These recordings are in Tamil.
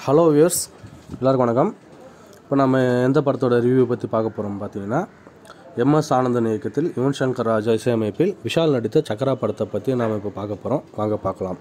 ஹலோ வியர்ஸ் எல்லாருக்கும் வணக்கம் இப்போ நம்ம எந்த படத்தோட ரிவ்யூ பற்றி பார்க்க போகிறோம் பார்த்தீங்கன்னா எம்எஸ் ஆனந்தன் இயக்கத்தில் யுவன் சங்கர் ராஜா இசையமைப்பில் விஷால் நடித்த சக்கரா படத்தை பற்றி நாம் இப்போ பார்க்க போகிறோம் வாங்க பார்க்கலாம்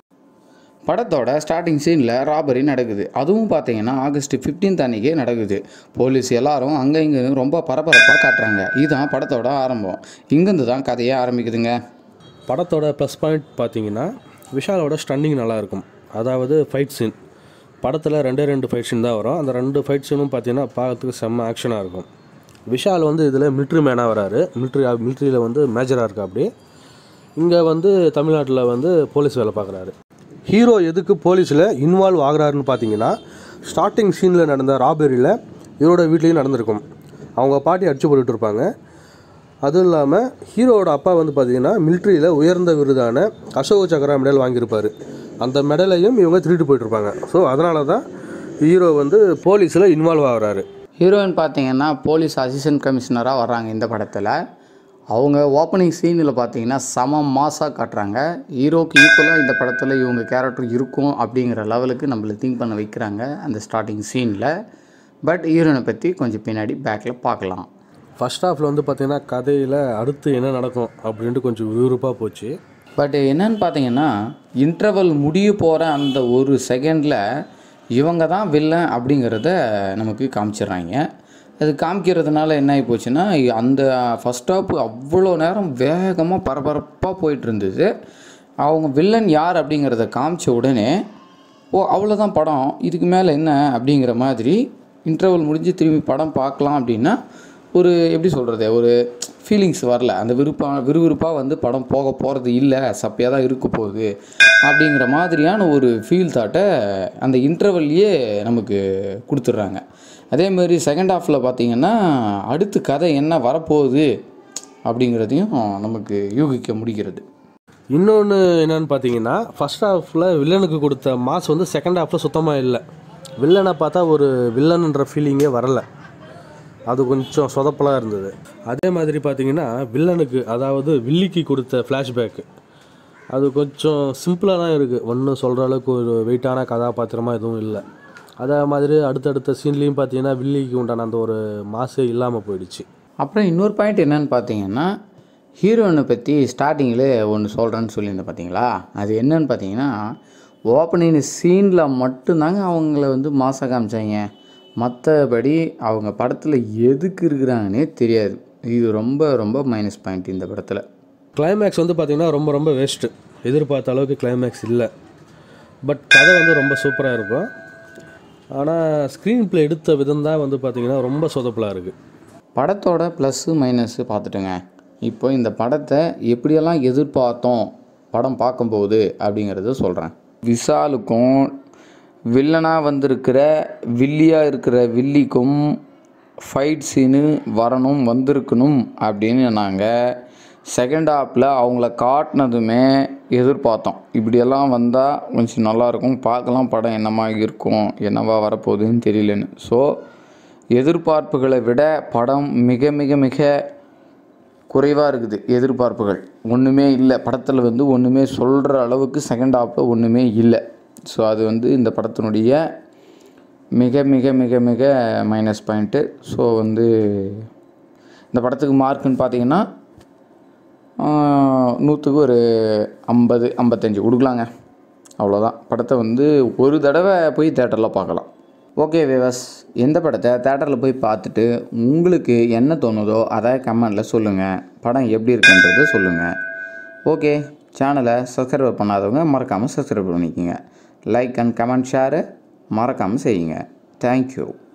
படத்தோட ஸ்டார்டிங் சீனில் ராபரி நடக்குது அதுவும் பார்த்தீங்கன்னா ஆகஸ்ட் 15th அன்னைக்கே நடக்குது போலீஸ் எல்லாரும் அங்கே இங்கே ரொம்ப பரபரப்பாக காட்டுறாங்க இதுதான் படத்தோட ஆரம்பம் இங்கேருந்து தான் கதையே ஆரம்பிக்குதுங்க படத்தோட ப்ளஸ் பாயிண்ட் பார்த்தீங்கன்னா விஷாலோட ஸ்டன்னிங் நல்லாயிருக்கும் அதாவது ஃபைட் சீன் படத்தில் ரெண்டே ரெண்டு ஃபைட் சீன் தான் வரும் அந்த ரெண்டு ஃபைட் சீனும் பார்த்தீங்கன்னா பார்க்கறதுக்கு செம்ம ஆக்ஷனாக இருக்கும் விஷால் வந்து இதில் மிலிட்ரி மேனாக வராரு மிலிட்ரி மிலிட்ரியில் வந்து மேஜராக இருக்கா அப்படி இங்கே வந்து தமிழ்நாட்டில் வந்து போலீஸ் வேலை பார்க்குறாரு ஹீரோ எதுக்கு போலீஸில் இன்வால்வ் ஆகுறாருன்னு பார்த்தீங்கன்னா ஸ்டார்டிங் சீனில் நடந்த ராபரியில் இவரோட வீட்லேயும் நடந்திருக்கும் அவங்க பாட்டி அடிச்சு போட்டுட்டு இருப்பாங்க அதுவும் இல்லாமல் ஹீரோவோட அப்பா வந்து பார்த்தீங்கன்னா மிலிட்ரியில் உயர்ந்த விருதான அசோக சக்கரா மெடல் வாங்கியிருப்பார் அந்த மெடலையும் இவங்க திருட்டு போயிட்டுருப்பாங்க ஸோ அதனால தான் ஹீரோ வந்து போலீஸில் இன்வால்வ் ஆகுறாரு ஹீரோயின் பார்த்தீங்கன்னா போலீஸ் அசிஸ்டன்ட் கமிஷனராக வர்றாங்க இந்த படத்தில் அவங்க ஓப்பனிங் சீனில் பார்த்தீங்கன்னா செம மாசாக காட்டுறாங்க ஹீரோக்கு ஈக்குவலாக இந்த படத்தில் இவங்க கேரக்டர் இருக்கும் அப்படிங்கிற லெவலுக்கு நம்மளை திங்க் பண்ண வைக்கிறாங்க அந்த ஸ்டார்டிங் சீனில் பட் ஹீரோயினை பற்றி கொஞ்சம் பின்னாடி பேக்கில் பார்க்கலாம் ஃபர்ஸ்ட் ஹாஃபில் வந்து பார்த்தீங்கன்னா கதையில் அடுத்து என்ன நடக்கும் அப்படின்ட்டு கொஞ்சம் விறுவிறுப்பாக போச்சு பட் என்னன்னு பார்த்தீங்கன்னா இன்டர்வல் முடிய போகிற அந்த ஒரு செகண்டில் இவங்க தான் வில்லன் அப்படிங்கிறத நமக்கு காமிச்சிடுறாங்க அது காமிக்கிறதுனால என்ன ஆகி போச்சுன்னா அந்த ஃபஸ்ட் ஸ்டாப் அவ்வளோ நேரம் வேகமாக பரபரப்பாக போயிட்டு இருந்தது அவங்க வில்லன் யார் அப்படிங்கிறத காமிச்ச உடனே ஓ அவ்வளோதான் படம் இதுக்கு மேலே என்ன அப்படிங்கிற மாதிரி இன்டர்வல் முடிஞ்சு திரும்பி படம் பார்க்கலாம் அப்படின்னா ஒரு எப்படி சொல்கிறது ஒரு ஃபீலிங்ஸ் வரல அந்த விருப்பா விறுவிறுப்பாக வந்து படம் போக போகிறது இல்லை சப்பையாக தான் இருக்க போகுது அப்படிங்கிற மாதிரியான ஒரு ஃபீல் தாட்டை அந்த இன்டர்வல்லையே நமக்கு கொடுத்துட்றாங்க அதே மாதிரி செகண்ட் ஹாஃபில் பார்த்தீங்கன்னா அடுத்து கதை என்ன வரப்போகுது அப்படிங்கிறதையும் நமக்கு யூகிக்க முடிகிறது இன்னொன்று என்னன்னு பார்த்தீங்கன்னா ஃபர்ஸ்ட் ஹாஃபில் வில்லனுக்கு கொடுத்த மாஸ் வந்து செகண்ட் ஹாஃபில் சுத்தமாக இல்லை வில்லனை பார்த்தா ஒரு வில்லன்ன்ற ஃபீலிங்கே வரல அது கொஞ்சம் சொதப்பலாக இருந்தது அதே மாதிரி பார்த்தீங்கன்னா வில்லனுக்கு அதாவது வில்லிக்கு கொடுத்த ஃப்ளாஷ்பேக்கு அது கொஞ்சம் சிம்பிளாக தான் இருக்குது ஒன்றும் சொல்கிற அளவுக்கு ஒரு வெயிட்டான கதாபாத்திரமாக எதுவும் இல்லை அதே மாதிரி அடுத்தடுத்த சீன்லேயும் பார்த்தீங்கன்னா வில்லிக்கு உண்டான அந்த ஒரு மாசே இல்லாமல் போயிடுச்சு அப்புறம் இன்னொரு பாயிண்ட் என்னன்னு பார்த்தீங்கன்னா ஹீரோயினை பற்றி ஸ்டார்டிங்கில் ஒன்று சொல்கிறேன்னு சொல்லியிருந்தேன் பார்த்தீங்களா அது என்னன்னு பார்த்தீங்கன்னா ஓப்பனிங் சீனில் மட்டும்தாங்க அவங்கள வந்து மாசாக காமிச்சாங்க மற்றபடி அவங்க படத்தில் எதுக்கு இருக்கிறாங்கன்னே தெரியாது இது ரொம்ப ரொம்ப மைனஸ் பாயிண்ட் இந்த படத்தில் கிளைமேக்ஸ் வந்து பார்த்திங்கன்னா ரொம்ப ரொம்ப வேஸ்ட்டு எதிர்பார்த்த அளவுக்கு கிளைமேக்ஸ் இல்லை பட் கதை வந்து ரொம்ப சூப்பராக இருக்கும் ஆனால் ஸ்க்ரீன் ப்ளே எடுத்த விதம் தான் வந்து பார்த்திங்கன்னா ரொம்ப சொதப்பலாக இருக்குது படத்தோட ப்ளஸ்ஸு மைனஸ்ஸு பார்த்துட்டுங்க இப்போ இந்த படத்தை எப்படியெல்லாம் எதிர்பார்த்தோம் படம் பார்க்கும்போது அப்படிங்கிறத சொல்கிறேன் விஷாலுக்கும் வில்லனாக வந்திருக்கிற வில்லியாக இருக்கிற வில்லிக்கும் ஃபைட் சீனு வரணும் வந்திருக்கணும் அப்படின்னு நாங்கள் செகண்ட் ஹாப்பில் அவங்கள காட்டினதுமே எதிர்பார்த்தோம் இப்படியெல்லாம் வந்தால் கொஞ்சம் நல்லாயிருக்கும் பார்க்கலாம் படம் என்னமா இருக்கும் என்னவா வரப்போகுதுன்னு தெரியலன்னு ஸோ எதிர்பார்ப்புகளை விட படம் மிக மிக மிக குறைவாக இருக்குது எதிர்பார்ப்புகள் ஒன்றுமே இல்லை படத்தில் வந்து ஒன்றுமே சொல்கிற அளவுக்கு செகண்ட் ஹாப்பில் ஒன்றுமே இல்லை ஸோ அது வந்து இந்த படத்தினுடைய மிக மிக மிக மிக மைனஸ் பாயிண்ட்டு ஸோ வந்து இந்த படத்துக்கு மார்க்குன்னு பார்த்தீங்கன்னா நூற்றுக்கு ஒரு ஐம்பது ஐம்பத்தஞ்சு கொடுக்கலாங்க அவ்வளோதான் படத்தை வந்து ஒரு தடவை போய் தேட்டரில் பார்க்கலாம் ஓகே விவஸ் எந்த படத்தை தேட்டரில் போய் பார்த்துட்டு உங்களுக்கு என்ன தோணுதோ அதை கமெண்டில் சொல்லுங்கள் படம் எப்படி இருக்குன்றதை சொல்லுங்கள் ஓகே சேனலை சப்ஸ்கிரைப் பண்ணாதவங்க மறக்காமல் சப்ஸ்கிரைப் பண்ணிக்கோங்க லைக் அண்ட் கமெண்ட் ஷேரு மறக்காமல் செய்யுங்க தேங்க்யூ